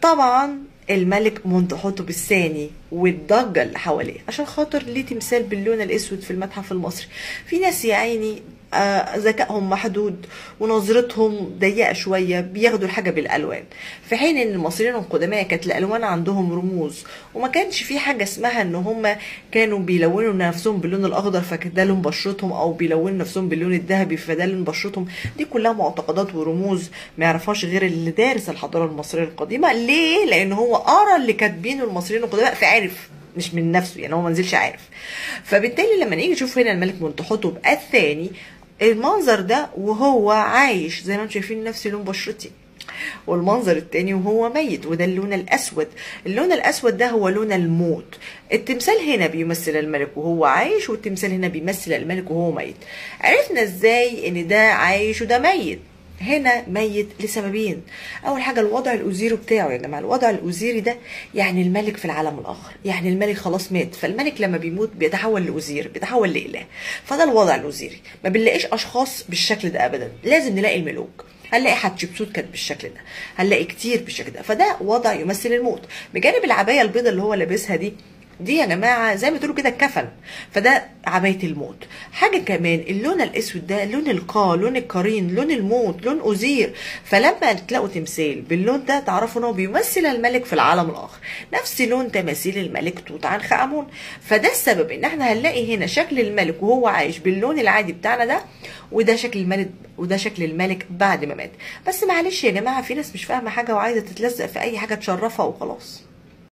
طبعا الملك منتحتب الثاني والضجه اللي حواليه عشان خاطر ليه تمثال باللون الاسود في المتحف المصري في ناس يا عيني آه، ذكائهم محدود ونظرتهم ضيقه شويه بياخدوا الحاجه بالالوان في حين ان المصريين القدماء كانت الالوان عندهم رموز وما كانش في حاجه اسمها ان هم كانوا بيلونوا نفسهم باللون الاخضر فده لون بشرتهم او بيلونوا نفسهم باللون الذهبي فده لون بشرتهم دي كلها معتقدات ورموز ما يعرفهاش غير اللي دارس الحضاره المصريه القديمه ليه لان هو قرا اللي كاتبينه المصريين القدماء فعرف مش من نفسه يعني هو ما نزلش عارف فبالتالي لما نيجي نشوف هنا الملك منتحتب الثاني المنظر ده وهو عايش زي ما انتم شايفين نفس لون بشرتي والمنظر التاني وهو ميت وده اللون الاسود اللون الاسود ده هو لون الموت التمثال هنا بيمثل الملك وهو عايش والتمثال هنا بيمثل الملك وهو ميت عرفنا ازاي ان ده عايش وده ميت هنا ميت لسببين اول حاجه الوضع الاوزيري بتاعه يا جماعه الوضع الاوزيري ده يعني الملك في العالم الاخر يعني الملك خلاص مات فالملك لما بيموت بيتحول لاوزير بيتحول لاله فده الوضع الاوزيري ما بنلاقيش اشخاص بالشكل ده ابدا لازم نلاقي الملوك هنلاقي حتشبسوت كانت بالشكل ده هنلاقي كتير بالشكل ده فده وضع يمثل الموت بجانب العبايه البيضاء اللي هو لابسها دي دي يا جماعه زي ما تقولوا كده الكفن فده عبايه الموت حاجه كمان اللون الاسود ده لون القا لون القرين لون الموت لون اوزير فلما تلاقوا تمثال باللون ده تعرفوا ان هو بيمثل الملك في العالم الاخر نفس لون تماثيل الملك توت عنخ امون فده السبب ان احنا هنلاقي هنا شكل الملك وهو عايش باللون العادي بتاعنا ده وده شكل الملك وده شكل الملك بعد ما مات بس معلش يا جماعه في ناس مش فاهمه حاجه وعايزه تتلزق في اي حاجه تشرفها وخلاص